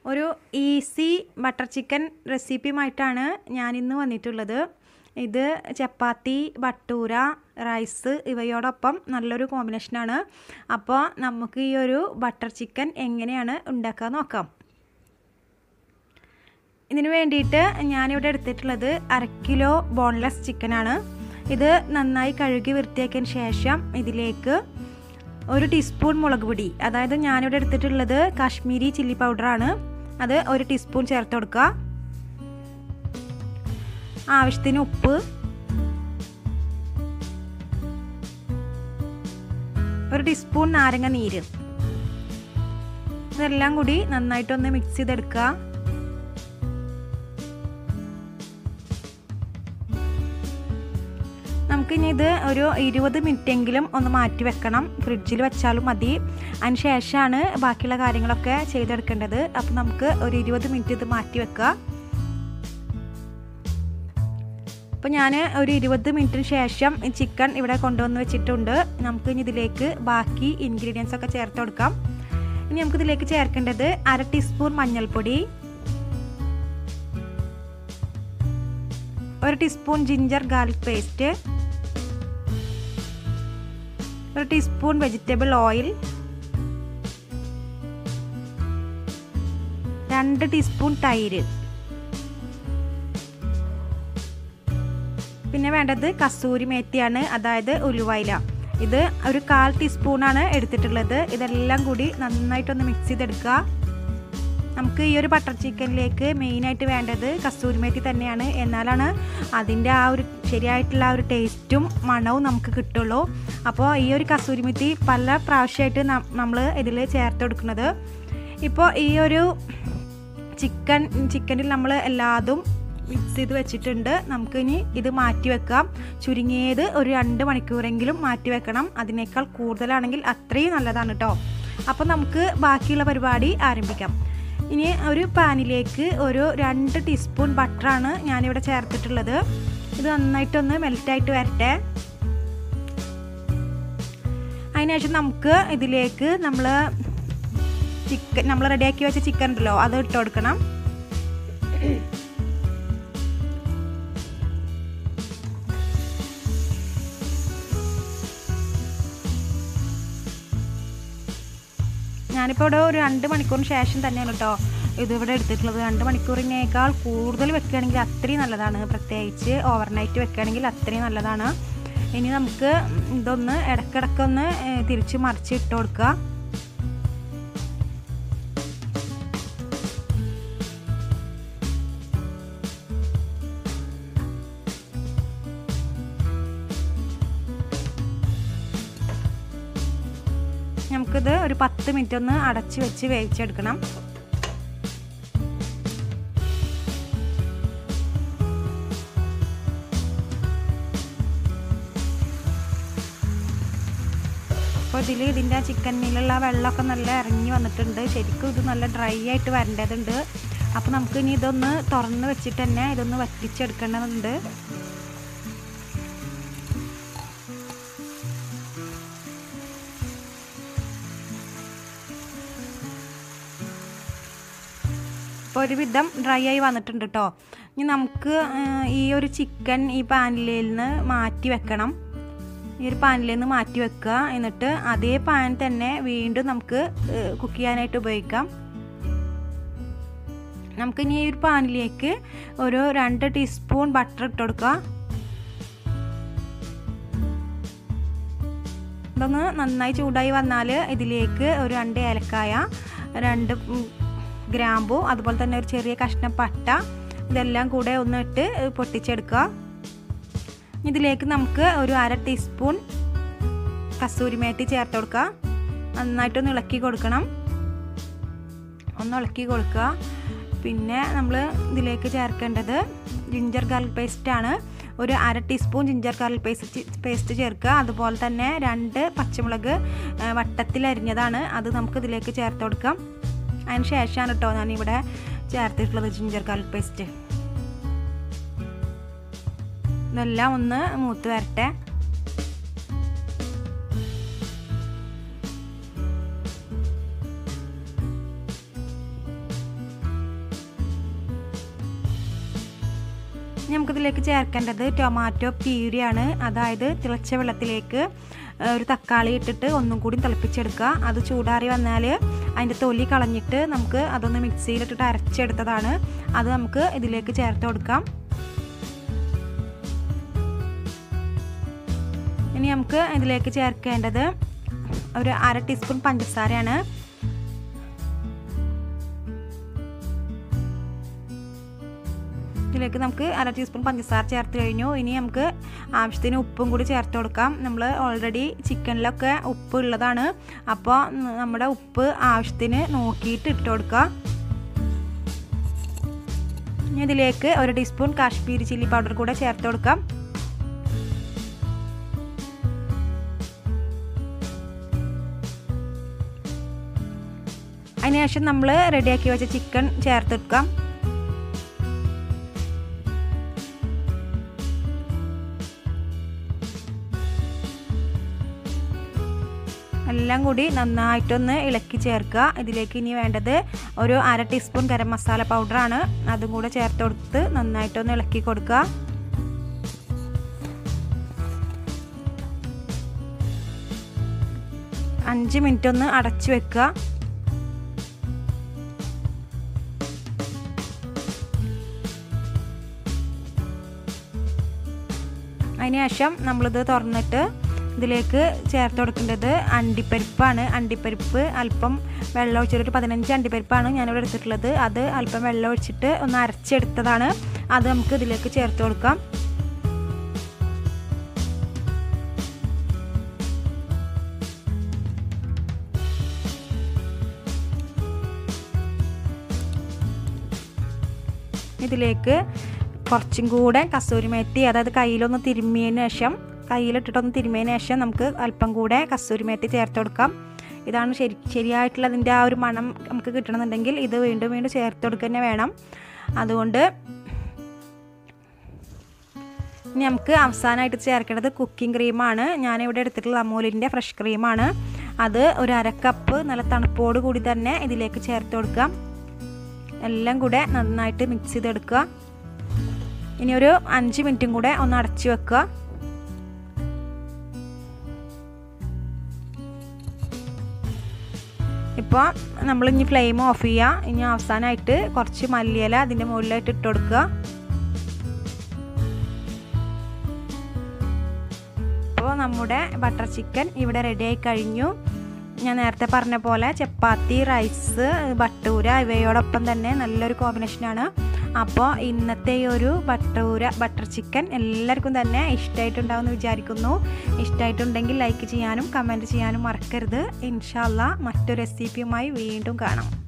ഒരു easy butter chicken റെസിപ്പിയുമായിട്ടാണ് ഞാനിന്ന് വന്നിട്ടുള്ളത് ഇത് ചപ്പാത്തി ബട്ടൂര റൈസ് ഇവയോടൊപ്പം നല്ലൊരു കോമ്പിനേഷനാണ് അപ്പോൾ നമുക്ക് ഈ ഒരു ബട്ടർ ചിക്കൻ എങ്ങനെയാണ് ഉണ്ടാക്കാൻ നോക്കാം ഇതിന് വേണ്ടിയിട്ട് ഞാനിവിടെ എടുത്തിട്ടുള്ളത് അര കിലോ ബോൺലെസ് ചിക്കനാണ് ഇത് നന്നായി കഴുകി വൃത്തിയാക്കിയതിന് ശേഷം ഇതിലേക്ക് ഒരു ടീസ്പൂൺ മുളക് പൊടി അതായത് ഞാനിവിടെ എടുത്തിട്ടുള്ളത് കാശ്മീരി ചില്ലി പൗഡറാണ് അത് ഒരു ടീസ്പൂൺ ചേർത്ത് കൊടുക്കുക ആവശ്യത്തിന് ഉപ്പ് ഒരു ടീസ്പൂൺ നാരങ്ങ നീര് ഇതെല്ലാം കൂടി നന്നായിട്ടൊന്ന് മിക്സ് ചെയ്തെടുക്കുക നമുക്കിനി ഇത് ഒരു ഇരുപത് മിനിറ്റെങ്കിലും ഒന്ന് മാറ്റി വെക്കണം ഫ്രിഡ്ജിൽ വെച്ചാലും മതി അതിന് ശേഷമാണ് ബാക്കിയുള്ള കാര്യങ്ങളൊക്കെ ചെയ്തെടുക്കേണ്ടത് അപ്പം നമുക്ക് ഒരു ഇരുപത് മിനിറ്റ് ഇത് മാറ്റി വെക്കുക അപ്പോൾ ഞാൻ ഒരു ഇരുപത് മിനിറ്റിന് ശേഷം ചിക്കൻ ഇവിടെ കൊണ്ടുവന്ന് വെച്ചിട്ടുണ്ട് നമുക്ക് ഇനി ഇതിലേക്ക് ബാക്കി ഇൻഗ്രീഡിയൻസ് ഒക്കെ ചേർത്ത് കൊടുക്കാം ഇനി നമുക്ക് ഇതിലേക്ക് ചേർക്കേണ്ടത് അര ടീസ്പൂൺ മഞ്ഞൾപ്പൊടി ഒരു ടീസ്പൂൺ ജിഞ്ചർ ഗാർലിക് പേസ്റ്റ് ഒരു ടീസ്പൂൺ വെജിറ്റബിൾ ഓയിൽ രണ്ട് ടീസ്പൂൺ തൈര് പിന്നെ വേണ്ടത് കസൂരി മേത്തിയാണ് അതായത് ഉലുവയില ഇത് ഒരു കാൽ ടീസ്പൂണാണ് എടുത്തിട്ടുള്ളത് ഇതെല്ലാം കൂടി നന്നായിട്ടൊന്ന് മിക്സ് ചെയ്തെടുക്കുക നമുക്ക് ഈ ഒരു ബട്ടർ ചിക്കനിലേക്ക് മെയിനായിട്ട് വേണ്ടത് കസ്തൂരി മേത്തി തന്നെയാണ് എന്നാലാണ് അതിൻ്റെ ആ ഒരു ശരിയായിട്ടുള്ള ആ ഒരു ടേസ്റ്റും മണവും നമുക്ക് കിട്ടുള്ളൂ അപ്പോൾ ഈ ഒരു കസ്തൂരി മേത്തി പല പ്രാവശ്യമായിട്ട് നമ്മൾ ഇതിൽ ചേർത്ത് കൊടുക്കുന്നത് ഇപ്പോൾ ഈ ഒരു ചിക്കൻ ചിക്കനിൽ നമ്മൾ എല്ലാതും മിക്സ് ചെയ്ത് വെച്ചിട്ടുണ്ട് നമുക്കിനി ഇത് മാറ്റി വെക്കാം ചുരുങ്ങിയത് ഒരു രണ്ട് മണിക്കൂറെങ്കിലും മാറ്റി വെക്കണം അതിനേക്കാൾ കൂടുതലാണെങ്കിൽ അത്രയും നല്ലതാണ് കേട്ടോ അപ്പോൾ നമുക്ക് ബാക്കിയുള്ള പരിപാടി ആരംഭിക്കാം ഇനി ഒരു പാനിലേക്ക് ഒരു രണ്ട് ടീസ്പൂൺ ബട്ടറാണ് ഞാനിവിടെ ചേർത്തിട്ടുള്ളത് ഇത് നന്നായിട്ടൊന്ന് മെൽറ്റായിട്ട് വരട്ടെ അതിനുശേഷം നമുക്ക് ഇതിലേക്ക് നമ്മൾ ചിക്കൻ നമ്മൾ റെഡിയാക്കി വെച്ച ചിക്കൻ ഉണ്ടല്ലോ അത് ഇട്ട് കൊടുക്കണം ഞാനിപ്പോൾ ഇവിടെ ഒരു രണ്ട് മണിക്കൂറിന് ശേഷം തന്നെയാണ് കേട്ടോ ഇതിവിടെ എടുത്തിട്ടുള്ളത് രണ്ട് മണിക്കൂറിനേക്കാൾ കൂടുതൽ വെക്കുകയാണെങ്കിൽ അത്രയും നല്ലതാണ് പ്രത്യേകിച്ച് ഓവർനൈറ്റ് വെക്കുകയാണെങ്കിൽ അത്രയും നല്ലതാണ് ഇനി നമുക്ക് ഇതൊന്ന് ഇടയ്ക്കിടയ്ക്കൊന്ന് തിരിച്ച് മറിച്ച് ഇട്ട് കൊടുക്കുക നമുക്കിത് ഒരു പത്ത് മിനിറ്റ് ഒന്ന് അടച്ച് വെച്ച് വേവിച്ചെടുക്കണം അപ്പോൾ ഇതിൽ ഇതിൻ്റെ ചിക്കനിലുള്ള വെള്ളമൊക്കെ നല്ല ഇറങ്ങി വന്നിട്ടുണ്ട് ശരിക്കും ഇത് നല്ല ഡ്രൈ ആയിട്ട് വരേണ്ടതുണ്ട് അപ്പോൾ നമുക്ക് ഇനി ഇതൊന്ന് തുറന്ന് വെച്ചിട്ട് തന്നെ ഇതൊന്ന് വറ്റിച്ചെടുക്കേണ്ടതുണ്ട് ഇപ്പോൾ ഒരുവിധം ഡ്രൈ ആയി വന്നിട്ടുണ്ട് കേട്ടോ ഇനി നമുക്ക് ഈ ഒരു ചിക്കൻ ഈ പാനിൽ നിന്ന് മാറ്റി വെക്കണം ഈ ഒരു പാനിൽ നിന്ന് മാറ്റി വെക്കുക എന്നിട്ട് അതേ പാൻ തന്നെ വീണ്ടും നമുക്ക് കുക്ക് ചെയ്യാനായിട്ട് ഉപയോഗിക്കാം നമുക്ക് ഇനി ഈ ഒരു പാനിലേക്ക് ഒരു രണ്ട് ടീസ്പൂൺ ബട്ടർ ഇട്ട് കൊടുക്കുക ഇതൊന്ന് നന്നായി ചൂടായി വന്നാൽ ഇതിലേക്ക് ഒരു രണ്ട് ഏലക്കായ രണ്ട് ഗ്രാമ്പു അതുപോലെ തന്നെ ഒരു ചെറിയ കഷ്ണം പട്ട ഇതെല്ലാം കൂടെ ഒന്ന് ഇട്ട് പൊട്ടിച്ചെടുക്കുക ഇതിലേക്ക് നമുക്ക് ഒരു അര ടീസ്പൂൺ കസൂരി മേത്തി ചേർത്ത് കൊടുക്കുക നന്നായിട്ടൊന്ന് ഇളക്കി കൊടുക്കണം ഒന്ന് ഇളക്കി കൊടുക്കുക പിന്നെ നമ്മൾ ഇതിലേക്ക് ചേർക്കേണ്ടത് ജിഞ്ചർ ഗാർലിക് പേസ്റ്റ് ആണ് ഒരു അര teaspoon ginger garlic paste paste ചേർക്കുക അതുപോലെ തന്നെ രണ്ട് പച്ചമുളക് വട്ടത്തിൽ അരിഞ്ഞതാണ് അത് നമുക്ക് ഇതിലേക്ക് ചേർത്ത് കൊടുക്കാം അതിന് ശേഷമാണ് കേട്ടോ ഞാനിവിടെ ചേർത്തിട്ടുള്ളത് ജിഞ്ചർ ഗാർലിക് പേസ്റ്റ് ഇതെല്ലാം ഒന്ന് മൂത്ത് വരട്ടെ ഇനി നമുക്കിതിലേക്ക് ചേർക്കേണ്ടത് ടൊമാറ്റോ പ്യൂരിയാണ് അതായത് തിളച്ച വെള്ളത്തിലേക്ക് ഒരു തക്കാളി ഇട്ടിട്ട് ഒന്നും കൂടി തിളപ്പിച്ചെടുക്കുക അത് ചൂടാറി വന്നാൽ അതിൻ്റെ തൊലി കളഞ്ഞിട്ട് നമുക്ക് അതൊന്ന് മിക്സിയിലിട്ടിട്ട് അരച്ചെടുത്തതാണ് അത് നമുക്ക് ഇതിലേക്ക് ചേർത്ത് കൊടുക്കാം ഇനി നമുക്ക് ഇതിലേക്ക് ചേർക്കേണ്ടത് ഒരു അര ടീസ്പൂൺ പഞ്ചസാരയാണ് ഇതിലേക്ക് നമുക്ക് അര ടീസ്പൂൺ പഞ്ചസാര ചേർത്ത് കഴിഞ്ഞു ഇനി നമുക്ക് ആവശ്യത്തിന് ഉപ്പും കൂടി ചേർത്ത് കൊടുക്കാം നമ്മൾ ഓൾറെഡി ചിക്കനിലൊക്കെ ഉപ്പ് ഉള്ളതാണ് അപ്പോൾ നമ്മുടെ ഉപ്പ് ആവശ്യത്തിന് നോക്കിയിട്ട് ഇട്ട് കൊടുക്കുക ഇനി ഇതിലേക്ക് ഒരു ടീസ്പൂൺ കാശ്മീരി ചില്ലി പൗഡർ കൂടെ ചേർത്ത് കൊടുക്കാം അതിനുശേഷം നമ്മൾ റെഡിയാക്കി വെച്ച ചിക്കൻ ചേർത്തെടുക്കാം എല്ലാം കൂടി നന്നായിട്ടൊന്ന് ഇളക്കി ചേർക്കുക ഇതിലേക്ക് ഇനി വേണ്ടത് ഒരു അര ടീസ്പൂൺ ഗരം മസാല പൗഡറാണ് അതും കൂടെ ചേർത്ത് കൊടുത്ത് നന്നായിട്ടൊന്ന് ഇളക്കി കൊടുക്കുക അഞ്ച് മിനിറ്റ് ഒന്ന് അടച്ചു വെക്കുക അതിനുശേഷം നമ്മളിത് തുറന്നിട്ട് ഇതിലേക്ക് ചേർത്ത് കൊടുക്കേണ്ടത് അണ്ടിപ്പരിപ്പാണ് അണ്ടിപ്പരിപ്പ് അല്പം വെള്ളം ഒഴിച്ചിട്ട് ഒരു പതിനഞ്ച് അണ്ടിപ്പരിപ്പാണ് ഞാനിവിടെ എടുത്തിട്ടുള്ളത് അത് അല്പം വെള്ളം ഒഴിച്ചിട്ട് ഒന്ന് അരച്ചെടുത്തതാണ് അത് നമുക്ക് ഇതിലേക്ക് ചേർത്ത് കൊടുക്കാം ഇതിലേക്ക് കുറച്ചും കൂടെ കസൂരി മേത്തി അതായത് കയ്യിലൊന്ന് തിരുമ്മിയതിന് ശേഷം കയ്യിലിട്ടിട്ടൊന്ന് തിരുമ്മിയതിന് ശേഷം നമുക്ക് അല്പം കൂടെ കസൂരി മേത്തി ചേർത്ത് കൊടുക്കാം ഇതാണ് ശരി ശരിയായിട്ടുള്ള അതിൻ്റെ ആ ഒരു മണം നമുക്ക് കിട്ടണമെന്നുണ്ടെങ്കിൽ ഇത് വീണ്ടും വീണ്ടും ചേർത്ത് കൊടുക്കുക തന്നെ വേണം അതുകൊണ്ട് ഇനി നമുക്ക് അവസാനമായിട്ട് ചേർക്കേണ്ടത് കുക്കിംഗ് ക്രീമാണ് ഞാനിവിടെ എടുത്തിട്ടുള്ള അമൂലിൻ്റെ ഫ്രഷ് ക്രീമാണ് അത് ഒരു അര കപ്പ് നല്ല തണുപ്പോട് കൂടി തന്നെ ഇതിലേക്ക് ചേർത്ത് കൊടുക്കാം എല്ലാം കൂടെ നന്നായിട്ട് മിക്സ് ചെയ്തെടുക്കുക ഇനി ഒരു അഞ്ച് മിനിറ്റും കൂടെ ഒന്ന് അടച്ചു വെക്കുക ഇപ്പോൾ നമ്മൾ ഇനി ഫ്ലെയിം ഓഫ് ചെയ്യുക ഇനി അവസാനമായിട്ട് കുറച്ച് മല്ലിയില അതിൻ്റെ മുകളിലായിട്ട് ഇട്ട് കൊടുക്കുക ഇപ്പോൾ നമ്മുടെ ബട്ടർ ചിക്കൻ ഇവിടെ റെഡി ആയി കഴിഞ്ഞു ഞാൻ നേരത്തെ പറഞ്ഞ പോലെ ചപ്പാത്തി റൈസ് ബട്ടൂര ഇവയോടൊപ്പം തന്നെ നല്ലൊരു കോമ്പിനേഷനാണ് അപ്പോൾ ഇന്നത്തെ ഈ ഒരു ബട്ടൂര ബട്ടർ ചിക്കൻ എല്ലാവർക്കും തന്നെ ഇഷ്ടമായിട്ടുണ്ടാവുമെന്ന് വിചാരിക്കുന്നു ഇഷ്ടമായിട്ടുണ്ടെങ്കിൽ ലൈക്ക് ചെയ്യാനും കമൻറ്റ് ചെയ്യാനും മറക്കരുത് ഇൻഷാല്ല മറ്റൊരു റെസിപ്പിയുമായി വീണ്ടും കാണാം